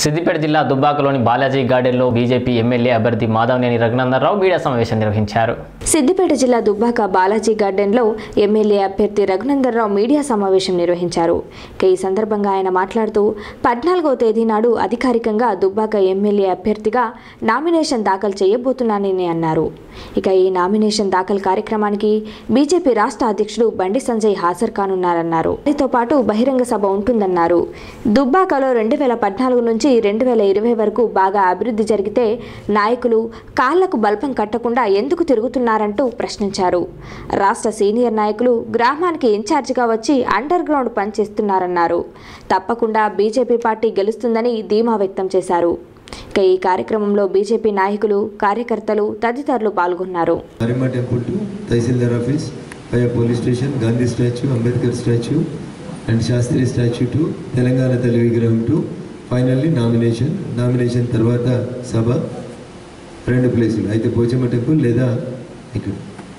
సిద్దిపేట జిల్లా దుబ్బాకలోని బాలాజీ గార్డెన్లో BJP MLA అభ్యర్థి మాధవనేని రఘునందనరావు మీడియా సమావేశం నిర్వహించారు సిద్దిపేట జిల్లా దుబ్బాక బాలాజీ గార్డెన్లో ఎమ్మెల్యే అభ్యర్థి రఘునందనరావు మీడియా సమావేశం నిర్వహించారు ఇక ఈ సందర్భంగా ఆయన మాట్లాడుతూ పద్నాలుగో తేదీ నాడు అధికారికంగా దుబ్బాక ఎమ్మెల్యే అభ్యర్థిగా నామినేషన్ దాఖలు చేయబోతున్నానని అన్నారు ఇక ఈ నామినేషన్ దాఖలు కార్యక్రమానికి బీజేపీ రాష్ట్ర అధ్యక్షుడు బండి సంజయ్ హాజరు కానున్నారన్నారు దీంతో పాటు బహిరంగ సభ ఉంటుందన్నారు దుబ్బాకలో రెండు వేల పద్నాలుగు నుంచి రెండు వేల ఇరవై వరకు బాగా అభివృద్ధి జరిగితే నాయకులు కాళ్లకు బల్పం కట్టకుండా ఎందుకు తిరుగుతున్నారంటూ ప్రశ్నించారు రాష్ట్ర సీనియర్ నాయకులు గ్రామానికి ఇన్ఛార్జిగా వచ్చి అండర్ గ్రౌండ్ పనిచేస్తున్నారన్నారు తప్పకుండా బీజేపీ పార్టీ గెలుస్తుందని ధీమా వ్యక్తం చేశారు ఇక ఈ కార్యక్రమంలో బీజేపీ నాయకులు కార్యకర్తలు తదితరులు పాల్గొన్నారు Marima Temple to Tahsildar Office, via Police Station, Gandhi Statue, Ambedkar Statue and Shastri Statue to Telangana Tali Vigraham to finally nomination nomination తర్వాత సభ రెండు ప్లేసులు అయితే పోచమ్మ టెంపుల్ లేదా ఇక్కడ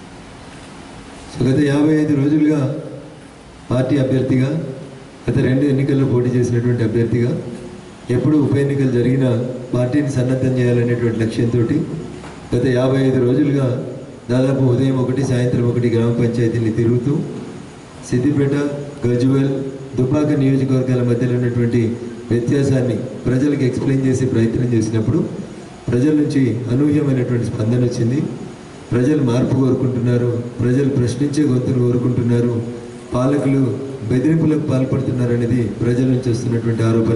సో గత యాభై ఐదు రోజులుగా పార్టీ అభ్యర్థిగా గత రెండు ఎన్నికల్లో పోటీ చేసినటువంటి అభ్యర్థిగా ఎప్పుడు ఉప ఎన్నికలు జరిగినా పార్టీని సన్నద్ధం చేయాలనేటువంటి లక్ష్యంతో గత యాభై ఐదు రోజులుగా దాదాపు ఉదయం ఒకటి సాయంత్రం ఒకటి గ్రామ పంచాయతీని తిరుగుతూ సిద్దిపేట గజ్వెల్ దుబ్బాక నియోజకవర్గాల మధ్యలో ఉన్నటువంటి వ్యత్యాసాన్ని ప్రజలకు ఎక్స్ప్లెయిన్ చేసే ప్రయత్నం చేసినప్పుడు ప్రజల నుంచి అనూహ్యమైనటువంటి స్పందన వచ్చింది ప్రజలు మార్పు కోరుకుంటున్నారు ప్రజలు ప్రశ్నించే గొంతును కోరుకుంటున్నారు పాలకులు బెదిరింపులకు పాల్పడుతున్నారు అనేది ప్రజల నుంచి వస్తున్నటువంటి ఆరోపణ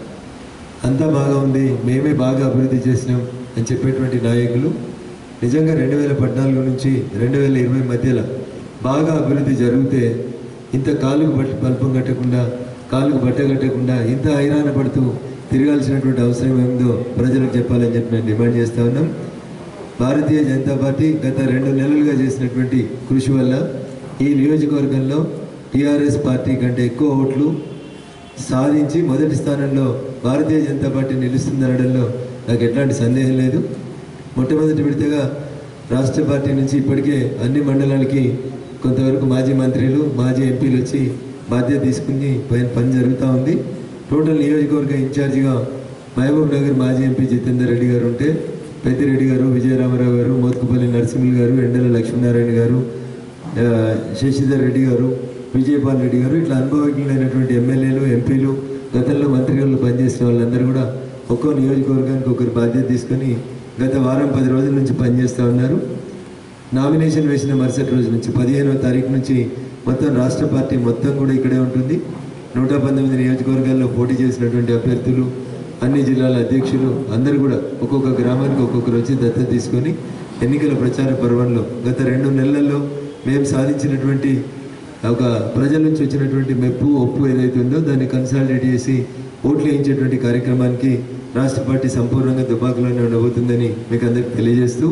అంతా బాగా ఉంది మేమే బాగా అభివృద్ధి చేసినాం అని చెప్పేటువంటి నాయకులు నిజంగా రెండు వేల పద్నాలుగు నుంచి రెండు వేల ఇరవై మధ్యలో బాగా అభివృద్ధి జరిగితే ఇంత కాలుకు బట్ట బల్పం కట్టకుండా కాలుకు బట్ట కట్టకుండా ఇంత హైరాణ పడుతూ తిరగాల్సినటువంటి అవసరం ఏమిందో ప్రజలకు చెప్పాలని చెప్పి నేను డిమాండ్ చేస్తా ఉన్నాం భారతీయ జనతా పార్టీ గత రెండు నెలలుగా చేసినటువంటి కృషి వల్ల ఈ నియోజకవర్గంలో టీఆర్ఎస్ పార్టీ కంటే ఎక్కువ ఓట్లు సాధించి మొదటి స్థానంలో భారతీయ జనతా పార్టీ నిలుస్తుందనడంలో నాకు ఎట్లాంటి సందేహం లేదు మొట్టమొదటి విడతగా రాష్ట్ర పార్టీ నుంచి ఇప్పటికే అన్ని మండలాలకి కొంతవరకు మాజీ మంత్రులు మాజీ ఎంపీలు వచ్చి బాధ్యత తీసుకుని పైన పని జరుగుతూ ఉంది టోటల్ నియోజకవర్గ ఇన్ఛార్జిగా మహబూబ్ నగర్ మాజీ ఎంపీ జితేందర్ రెడ్డి గారు ఉంటే పెద్దిరెడ్డి గారు విజయరామారావు గారు మోత్కుపల్లి నరసింహులు గారు ఎండల లక్ష్మీనారాయణ గారు ఆ, శశిధర్ రెడ్డి గారు విజయపాల్ రెడ్డి గారు ఇట్లా అనుభవజ్ఞులైనటువంటి ఎమ్మెల్యేలు ఎంపీలు గతంలో మంత్రిగారు పనిచేసిన వాళ్ళందరూ కూడా ఒక్కో నియోజకవర్గానికి ఒకరు బాధ్యత తీసుకొని గత వారం పది రోజుల నుంచి పనిచేస్తూ ఉన్నారు నామినేషన్ వేసిన మరుసటి రోజు నుంచి పదిహేనవ తారీఖు నుంచి మొత్తం రాష్ట్ర పార్టీ మొత్తం కూడా ఇక్కడే ఉంటుంది నూట పంతొమ్మిది నియోజకవర్గాల్లో పోటీ చేసినటువంటి అభ్యర్థులు అన్ని జిల్లాల అధ్యక్షులు అందరూ కూడా ఒక్కొక్క గ్రామానికి ఒక్కొక్కరు వచ్చి దత్తత తీసుకొని ఎన్నికల ప్రచార పర్వంలో గత రెండు నెలల్లో మేము సాధించినటువంటి ఒక ప్రజల నుంచి వచ్చినటువంటి మెప్పు ఒప్పు ఏదైతే ఉందో దాన్ని కన్సాలిడేట్ చేసి ఓట్లు వేయించేటువంటి కార్యక్రమానికి రాష్ట్ర పార్టీ సంపూర్ణంగా దుబాకులోనే ఉండబోతుందని మీకు అందరికీ తెలియజేస్తూ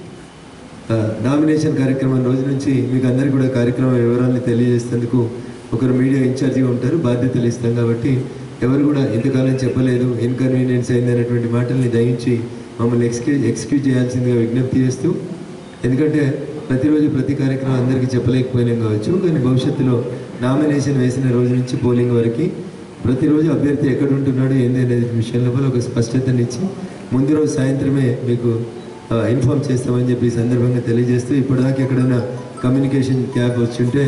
ఆ, నామినేషన్ కార్యక్రమం రోజు నుంచి మీకు అందరికీ కూడా కార్యక్రమం వివరాలను తెలియజేసేందుకు ఒకరు మీడియా ఇన్ఛార్జిగా ఉంటారు బాధ్యతలు ఇస్తాం కాబట్టి ఎవరు కూడా ఇంతకాలం చెప్పలేదు ఇన్కన్వీనియన్స్ అయింది అనేటువంటి మాటల్ని దయించి మమ్మల్ని ఎక్స్క్యూజ్ ఎక్స్క్యూజ్ చేయాల్సిందిగా విజ్ఞప్తి చేస్తూ ఎందుకంటే ప్రతిరోజు ప్రతి కార్యక్రమం అందరికీ చెప్పలేకపోయినాం కావచ్చు కానీ భవిష్యత్తులో నామినేషన్ వేసిన రోజు నుంచి పోలింగ్ వరకు ప్రతిరోజు అభ్యర్థి ఎక్కడ ఉంటున్నాడు ఏంది అనేది విషయం లోపల ఒక స్పష్టతనిచ్చి ముందు రోజు సాయంత్రమే మీకు ఆ, ఇన్ఫార్మ్ చేస్తామని చెప్పి ఈ సందర్భంగా తెలియజేస్తూ ఇప్పటిదాకా ఎక్కడైనా కమ్యూనికేషన్ గ్యాప్ వచ్చుంటే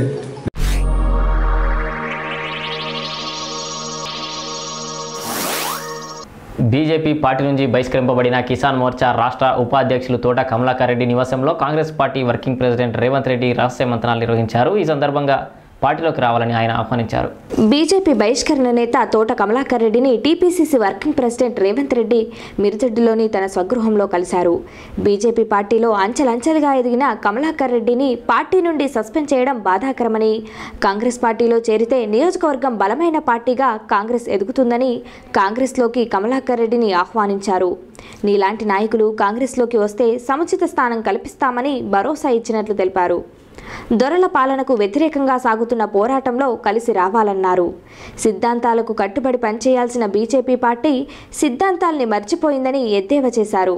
బీజేపీ పార్టీ నుంచి బహిష్కరింపబడిన కిసాన్ మోర్చా రాష్ట్ర ఉపాధ్యక్షులు తోట కమలాకర్ రెడ్డి నివాసంలో Congress party working president Revanth Reddy రహస్య మంత్రాలు నిర్వహించారు ఈ సందర్భంగా పార్టీలోకి రావాలని ఆయన ఆహ్వానించారు బీజేపీ బహిష్కరణ నేత తోట కమలాకర్ రెడ్డిని TPCC working president Revanth Reddy మిరుదొడ్డిలోని తన స్వగృహంలో కలిశారు బీజేపీ పార్టీలో అంచెలంచెలుగా ఎదిగిన కమలాకర్ రెడ్డిని పార్టీ నుండి సస్పెండ్ చేయడం బాధాకరమని కాంగ్రెస్ పార్టీలో చేరితే నియోజకవర్గం బలమైన పార్టీగా కాంగ్రెస్ ఎదుగుతుందని కాంగ్రెస్లోకి కమలాకర్ రెడ్డిని ఆహ్వానించారు నీలాంటి నాయకులు కాంగ్రెస్లోకి వస్తే సముచిత స్థానం కల్పిస్తామని భరోసా ఇచ్చినట్లు తెలిపారు దొరల పాలనకు వ్యతిరేకంగా సాగుతున్న పోరాటంలో కలిసి రావాలన్నారు సిద్ధాంతాలకు కట్టుబడి పనిచేయాల్సిన బీజేపీ పార్టీ సిద్ధాంతాల్ని మర్చిపోయిందని ఎద్దేవా చేశారు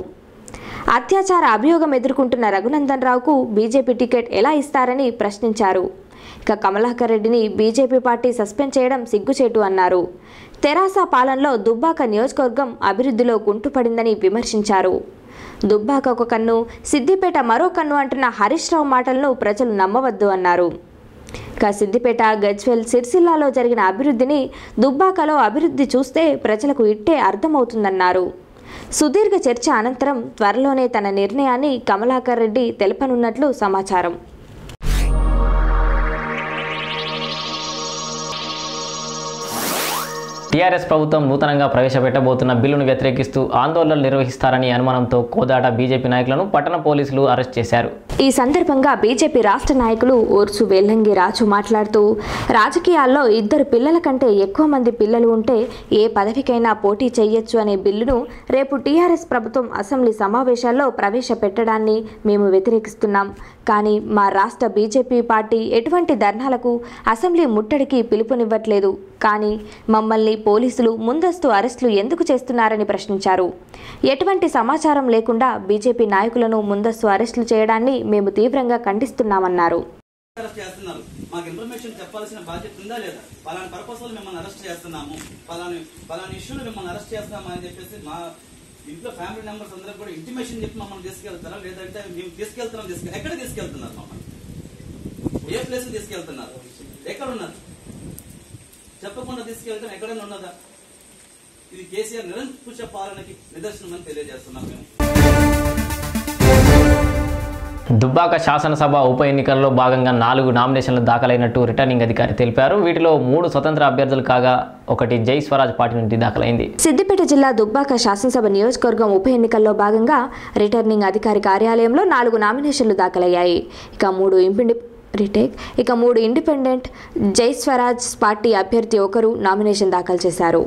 అత్యాచార అభియోగం ఎదుర్కొంటున్న రఘునందన్ రావుకు బీజేపీ టికెట్ ఎలా ఇస్తారని ప్రశ్నించారు ఇక కమలాకర్ రెడ్డిని బీజేపీ పార్టీ సస్పెండ్ చేయడం సిగ్గుచేటు అన్నారు తెరాస పాలనలో దుబ్బాక నియోజకవర్గం అభివృద్ధిలో కుంటుపడిందని విమర్శించారు దుబ్బాక ఒక కన్ను సిద్దిపేట మరో కన్ను అంటున్న హరీష్ రావు మాటలను ప్రజలు నమ్మవద్దు అన్నారు ఇక సిద్దిపేట గజ్వెల్ సిరిసిల్లాలో జరిగిన అభివృద్ధిని దుబ్బాకలో అభివృద్ధి చూస్తే ప్రజలకు ఇట్టే అర్థమవుతుందన్నారు సుదీర్ఘ చర్చ అనంతరం త్వరలోనే తన నిర్ణయాన్ని కమలాకర్ రెడ్డి తెలపనున్నట్లు సమాచారం టీఆర్ఎస్ ప్రభుత్వం నూతనంగా ప్రవేశపెట్టబోతున్న బిల్లును వ్యతిరేకిస్తూ ఆందోళనలు నిర్వహిస్తారని అనుమానంతో కోదాడ బీజేపీ నాయకులను పట్టణ పోలీసులు అరెస్ట్ చేశారు ఈ సందర్భంగా బీజేపీ రాష్ట్ర నాయకులు ఓర్సు వెల్లంగి రాజు మాట్లాడుతూ రాజకీయాల్లో ఇద్దరు పిల్లల కంటే ఎక్కువ మంది పిల్లలు ఉంటే ఏ పదవికైనా పోటీ చేయొచ్చు అనే బిల్లును రేపు టీఆర్ఎస్ ప్రభుత్వం అసెంబ్లీ సమావేశాల్లో ప్రవేశపెట్టడాన్ని మేము వ్యతిరేకిస్తున్నాం కానీ మా రాష్ట్ర బీజేపీ పార్టీ ఎటువంటి ధర్నాలకు అసెంబ్లీ ముట్టడికి పిలుపునివ్వట్లేదు కానీ మమ్మల్ని పోలీసులు ముందస్తు అరెస్టులు ఎందుకు చేస్తున్నారని ప్రశ్నించారు ఎటువంటి సమాచారం లేకుండా బీజేపీ నాయకులను ముందస్తు అరెస్టులు చేయడాన్ని మేము తీవ్రంగా ఖండిస్తున్నామన్నారు అరెస్ట్ చేస్తున్నారు మాకు ఇన్ఫర్మేషన్ చెప్పాల్సిన బాధ్యత ఉందా లేదా పలానా పర్పస్ వల్ల మిమ్మల్ని అరెస్ట్ చేస్తున్నాము పలాని పలాని ఇష్యూలో మిమ్మల్ని అరెస్ట్ చేస్తున్నాము అని చెప్పేసి మా ఇంట్లో ఫ్యామిలీ మెంబర్స్ అందరికి కూడా ఇంటిమేషన్ చెప్పి మమ్మల్ని తీసుకెళ్తారా లేదంటే మేము తీసుకెళ్తున్నాం తీసుకె ఎక్కడ తీసుకెళ్తున్నారు మమ్మల్ని ఏ ప్లేస్ తీసుకెళ్తున్నారు ఎక్కడ ఉన్నారు చెప్పకుండా తీసుకెళ్తాం ఎక్కడైనా ఉన్నదా ఇది కేసీఆర్ నిరంకుశ పాలనకి నిదర్శనం అని తెలియజేస్తున్నాం మేము దుబ్బాక శాసనసభ ఉప ఎన్నికల్లో భాగంగా నాలుగు నామినేషన్లు దాఖలైనట్టు రిటర్నింగ్ అధికారి తెలిపారు వీటిలో మూడు స్వతంత్ర అభ్యర్థులు కాగా ఒకటి జై స్వరాజ్ పార్టీ నుండి దాఖలైంది సిద్దిపేట జిల్లా దుబ్బాక శాసనసభ నియోజకవర్గం ఉప ఎన్నికల్లో భాగంగా రిటర్నింగ్ అధికారి కార్యాలయంలో నాలుగు నామినేషన్లు దాఖలయ్యాయి ఇక మూడు ఇంపిడి రిటేక్ ఇక మూడు ఇండిపెండెంట్ జై స్వరాజ్ పార్టీ అభ్యర్థి ఒకరు నామినేషన్ దాఖలు చేశారు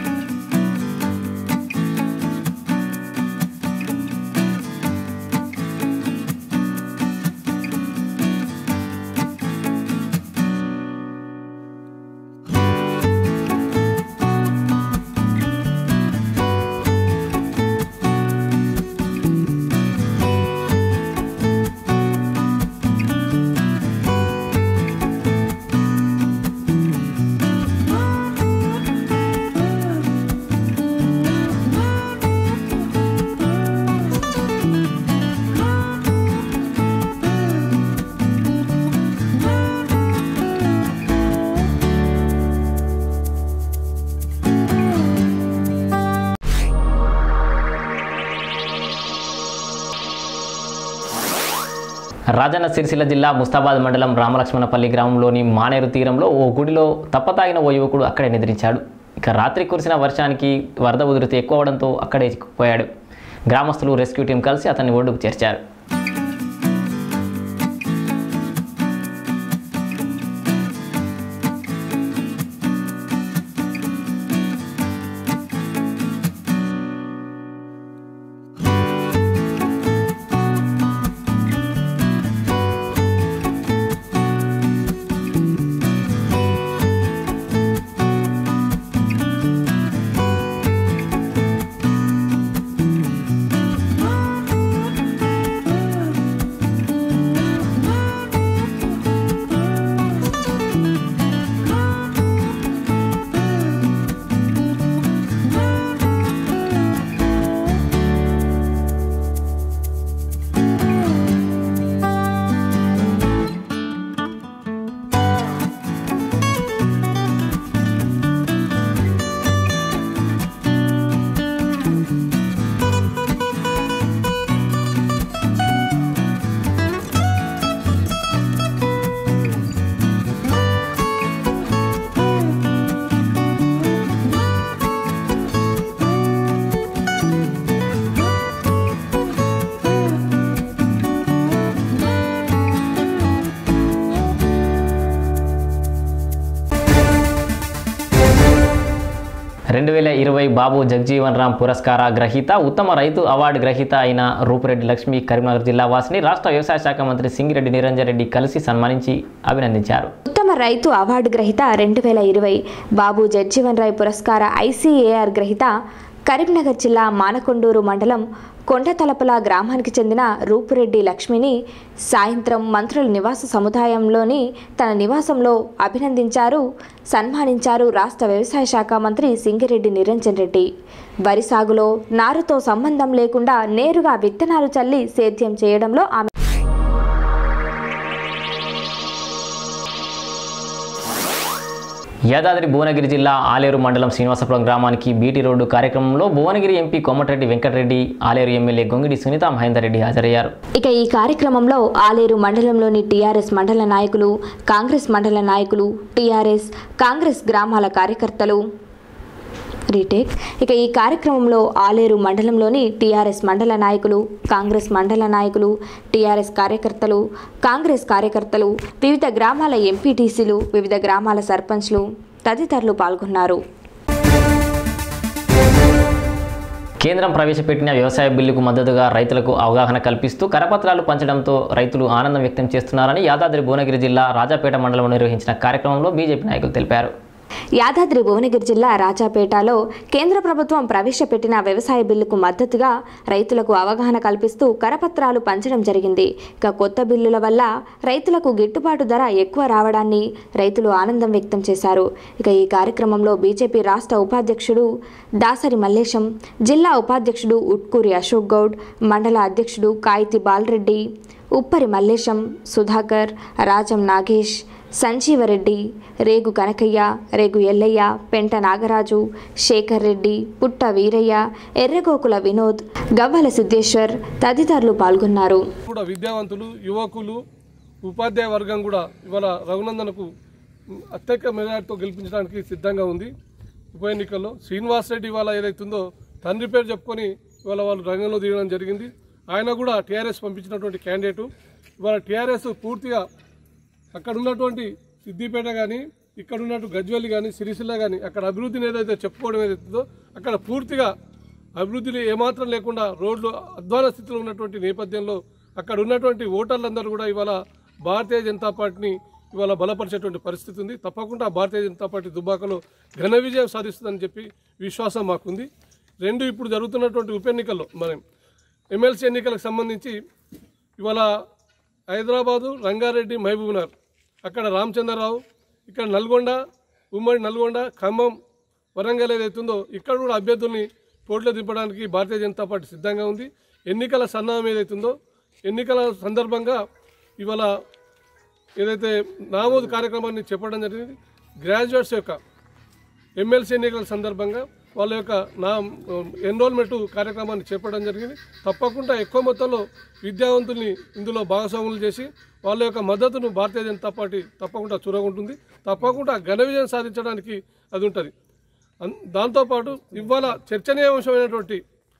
రాజన్న సిరిసిల్ల జిల్లా ముస్తాబాద్ మండలం రామలక్ష్మణపల్లి గ్రామంలోని మానేరు తీరంలో ఓ గుడిలో తప్పతాగిన ఓ యువకుడు అక్కడే నిద్రించాడు ఇక రాత్రి కురిసిన వర్షానికి వరద ఉధృతి ఎక్కువ అవడంతో అక్కడే చిక్కుకుపోయాడు గ్రామస్తులు రెస్క్యూ టీం కలిసి అతన్ని ఒడ్డుకు చేర్చారు రెండు వేల ఇరవై బాబు జగజీవన్ రామ్ పురస్కార గ్రహీత ఉత్తమ రైతు అవార్డు గ్రహీత అయిన రూపురెడ్డి లక్ష్మి కరీంనగర్ జిల్లా వాసిని రాష్ట్ర వ్యవసాయ శాఖ మంత్రి సింగిరెడ్డి నిరంజన్ రెడ్డి కలిసి సన్మానించి అభినందించారు ఉత్తమ రైతు అవార్డు గ్రహీత రెండు వేల ఇరవై బాబు జడ్జీవన్ రాయ్ పురస్కార ఐసీఏఆర్ గ్రహీత కరీంనగర్ జిల్లా మానకొండూరు మండలం కొండతలపల గ్రామానికి చెందిన రూపురెడ్డి లక్ష్మిని సాయంత్రం మంత్రుల నివాస సముదాయంలోని తన నివాసంలో అభినందించారు సన్మానించారు రాష్ట్ర వ్యవసాయ శాఖ మంత్రి సింగిరెడ్డి నిరంజన్ రెడ్డి వరి సాగులో నారుతో సంబంధం లేకుండా నేరుగా విత్తనాలు చల్లి సేద్యం చేయడంలో ఆమె యాదాద్రి భువనగిరి జిల్లా ఆలేరు మండలం శ్రీనివాసపురం గ్రామానికి బీటీ రోడ్డు కార్యక్రమంలో భువనగిరి ఎంపీ కోమటిరెడ్డి వెంకటరెడ్డి ఆలేరు ఎమ్మెల్యే గొంగిడి సునీత మహేందర్ రెడ్డి హాజరయ్యారు ఇక ఈ కార్యక్రమంలో ఆలేరు మండలంలోని టీఆర్ఎస్ మండల నాయకులు కాంగ్రెస్ మండల నాయకులు టీఆర్ఎస్ కాంగ్రెస్ గ్రామాల కార్యకర్తలు రీటేక్ ఇక ఈ కార్యక్రమంలో ఆలేరు మండలంలోని టీఆర్ఎస్ మండల నాయకులు కాంగ్రెస్ మండల నాయకులు టీఆర్ఎస్ కార్యకర్తలు కాంగ్రెస్ కార్యకర్తలు వివిధ గ్రామాల ఎంపీటీసీలు వివిధ గ్రామాల సర్పంచ్లు తదితరులు పాల్గొన్నారు కేంద్రం ప్రవేశపెట్టిన వ్యవసాయ బిల్లుకు మద్దతుగా రైతులకు అవగాహన కల్పిస్తూ కరపత్రాలు పంచడంతో రైతులు ఆనందం వ్యక్తం చేస్తున్నారని యాదాద్రి భువనగిరి జిల్లా రాజాపేట మండలంలో నిర్వహించిన కార్యక్రమంలో బీజేపీ నాయకులు తెలిపారు యాదాద్రి భువనగిరి జిల్లా రాజాపేటలో కేంద్ర ప్రభుత్వం ప్రవేశపెట్టిన వ్యవసాయ బిల్లుకు మద్దతుగా రైతులకు అవగాహన కల్పిస్తూ కరపత్రాలు పంచడం జరిగింది ఇక కొత్త బిల్లుల వల్ల రైతులకు గిట్టుబాటు ధర ఎక్కువ రావడాన్ని రైతులు ఆనందం వ్యక్తం చేశారు ఇక ఈ కార్యక్రమంలో బీజేపీ రాష్ట్ర ఉపాధ్యక్షుడు దాసరి మల్లేశం జిల్లా ఉపాధ్యక్షుడు ఉట్కూరి అశోక్ గౌడ్ మండల అధ్యక్షుడు కాయితి బాలరెడ్డి ఉప్పరి మల్లేశం సుధాకర్ రాజం నాగేష్ సంజీవరెడ్డి రేగు కనకయ్య రేగు ఎల్లయ్య పెంట నాగరాజు శేఖర్ రెడ్డి పుట్ట వీరయ్య ఎర్రగోకుల వినోద్ గవ్వల సిద్ధేశ్వర్ తదితరులు పాల్గొన్నారు కూడా విద్యావంతులు యువకులు ఉపాధ్యాయ వర్గం కూడా ఇవాళ రఘునందనకు అత్యధిక మెజార్టీతో గెలిపించడానికి సిద్ధంగా ఉంది ఉప ఎన్నికల్లో శ్రీనివాస్ రెడ్డి ఇవాళ ఏదైతుందో తండ్రి పేరు చెప్పుకొని ఇవాళ వాళ్ళు రంగంలో దిగడం జరిగింది ఆయన కూడా టీఆర్ఎస్ పంపించినటువంటి క్యాండిడేటు ఇవాళ టీఆర్ఎస్ పూర్తిగా అక్కడ ఉన్నటువంటి సిద్దిపేట కానీ ఇక్కడ ఉన్నట్టు గజ్వెల్లి కానీ సిరిసిల్ల కానీ అక్కడ అభివృద్ధిని ఏదైతే చెప్పుకోవడం ఏదైతుందో అక్కడ పూర్తిగా అభివృద్ధిని ఏమాత్రం లేకుండా రోడ్లు అధ్వాన స్థితిలో ఉన్నటువంటి నేపథ్యంలో అక్కడ ఉన్నటువంటి ఓటర్లందరూ కూడా ఇవాళ భారతీయ జనతా పార్టీని ఇవాళ బలపరిచేటువంటి పరిస్థితి ఉంది తప్పకుండా భారతీయ జనతా పార్టీ దుబ్బాకలో ఘన విజయం సాధిస్తుందని చెప్పి విశ్వాసం మాకుంది రెండు ఇప్పుడు జరుగుతున్నటువంటి ఉప ఎన్నికల్లో మనం ఎమ్మెల్సీ ఎన్నికలకు సంబంధించి ఇవాళ హైదరాబాదు రంగారెడ్డి మహబూబ్నగర్ అక్కడ రామచంద్రరావు ఇక్కడ నల్గొండ ఉమ్మడి నల్గొండ ఖమ్మం వరంగల్ ఏదైతుందో ఇక్కడ కూడా అభ్యర్థుల్ని పోటీలో దింపడానికి భారతీయ జనతా పార్టీ సిద్ధంగా ఉంది ఎన్నికల సన్నాహం ఏదైతుందో ఎన్నికల సందర్భంగా ఇవాళ ఏదైతే నామోదు కార్యక్రమాన్ని చెప్పడం జరిగింది గ్రాడ్యుయేట్స్ యొక్క ఎమ్మెల్సీ ఎన్నికల సందర్భంగా వాళ్ళ యొక్క నా ఎన్రోల్మెంట్ కార్యక్రమాన్ని చేపట్టడం జరిగింది తప్పకుండా ఎక్కువ మొత్తంలో విద్యావంతుల్ని ఇందులో భాగస్వాములు చేసి వాళ్ళ యొక్క మద్దతును భారతీయ జనతా పార్టీ తప్పకుండా చూరగొంటుంది తప్పకుండా ఘన విజయం సాధించడానికి అది ఉంటుంది అన్- దాంతోపాటు ఇవాళ చర్చనీయాంశమైనటువంటి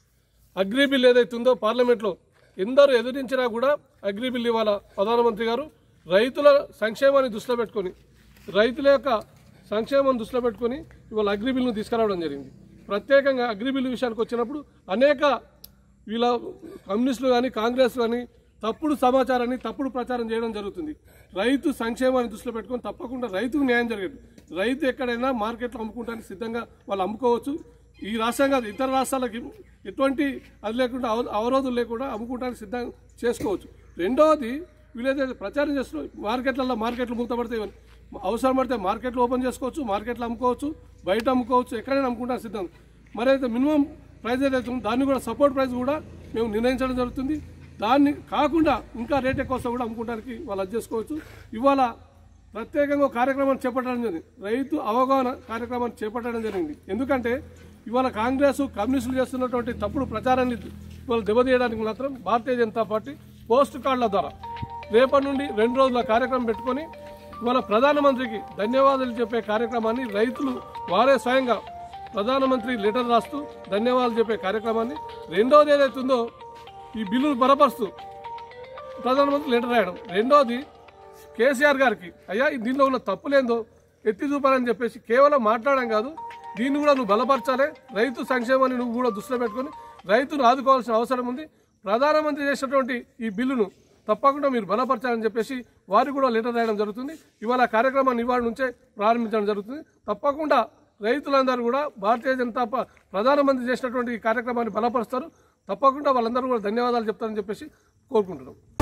అగ్రి బిల్ ఏదైతే ఉందో పార్లమెంట్లో ఎందరూ ఎదిరించినా కూడా అగ్రి బిల్ ఇవాళ ప్రధానమంత్రి గారు రైతుల సంక్షేమాన్ని దృష్టిలో పెట్టుకొని రైతుల యొక్క సంక్షేమం దృష్టిలో పెట్టుకొని ఇవాళ అగ్రి బిల్లును తీసుకురావడం జరిగింది ప్రత్యేకంగా అగ్రి బిల్లు విషయానికి వచ్చినప్పుడు అనేక వీళ్ళ కమ్యూనిస్టులు కానీ కాంగ్రెస్ కానీ తప్పుడు సమాచారాన్ని తప్పుడు ప్రచారం చేయడం జరుగుతుంది రైతు సంక్షేమాన్ని దృష్టిలో పెట్టుకొని తప్పకుండా రైతుకు న్యాయం జరగదు రైతు ఎక్కడైనా మార్కెట్లో అమ్ముకోవడానికి సిద్ధంగా వాళ్ళు అమ్ముకోవచ్చు ఈ రాష్ట్రం కాదు ఇతర రాష్ట్రాలకి ఎటువంటి అది లేకుండా అవ- అవరోధులు లేకుండా అమ్ముకోవడానికి సిద్ధం చేసుకోవచ్చు రెండవది వీళ్ళైతే ప్రచారం చేస్తున్నారు మార్కెట్లలో మార్కెట్లు మూతపడితే ఇవన్నీ. అవసరం పడితే మార్కెట్లు ఓపెన్ చేసుకోవచ్చు మార్కెట్లో అమ్ముకోవచ్చు బయట అమ్ముకోవచ్చు ఎక్కడైనా అమ్ముకుంటానికి సిద్ధం మరి అయితే మినిమం ప్రైస్ ఏదైతే ఉందో దాన్ని కూడా సపోర్ట్ ప్రైస్ కూడా మేము నిర్ణయించడం జరుగుతుంది దాన్ని కాకుండా ఇంకా రేట్ ఎక్కువ వస్తే కూడా అమ్ముకోవడానికి వాళ్ళు అది చేసుకోవచ్చు ఇవాళ ప్రత్యేకంగా ఒక కార్యక్రమాన్ని చేపట్టడం జరిగింది రైతు అవగాహన కార్యక్రమాన్ని చేపట్టడం జరిగింది ఎందుకంటే ఇవాళ కాంగ్రెస్ కమ్యూనిస్టులు చేస్తున్నటువంటి తప్పుడు ప్రచారాన్ని ఇవాళ దెబ్బతీయడానికి మాత్రం భారతీయ జనతా పార్టీ పోస్ట్ కార్డుల ద్వారా రేపటి నుండి రెండు రోజుల కార్యక్రమం పెట్టుకొని ఇవాళ ప్రధానమంత్రికి ధన్యవాదాలు చెప్పే కార్యక్రమాన్ని రైతులు వారే స్వయంగా ప్రధానమంత్రి లెటర్ రాస్తూ ధన్యవాదాలు చెప్పే కార్యక్రమాన్ని రెండోది ఏదైతుందో ఈ బిల్లును బలపరుస్తూ ప్రధానమంత్రి లెటర్ రాయడం రెండోది కేసీఆర్ గారికి అయ్యా ఈ దీనిలో ఉన్న తప్పులేందో ఎత్తి చూపాలని చెప్పేసి కేవలం మాట్లాడడం కాదు దీన్ని కూడా నువ్వు బలపరచాలి రైతు సంక్షేమాన్ని నువ్వు కూడా దృష్టిలో పెట్టుకొని రైతును ఆదుకోవాల్సిన అవసరం ఉంది ప్రధానమంత్రి చేసినటువంటి ఈ బిల్లును తప్పకుండా మీరు బలపరచాలని చెప్పేసి వారికి కూడా లెటర్ రాయడం జరుగుతుంది ఇవాళ ఆ కార్యక్రమాన్ని ఇవాళ నుంచే ప్రారంభించడం జరుగుతుంది తప్పకుండా రైతులందరూ కూడా భారతీయ జనతా పా- ప్రధానమంత్రి చేసినటువంటి ఈ కార్యక్రమాన్ని బలపరుస్తారు తప్పకుండా వాళ్ళందరూ కూడా ధన్యవాదాలు చెప్తారని చెప్పేసి కోరుకుంటున్నాం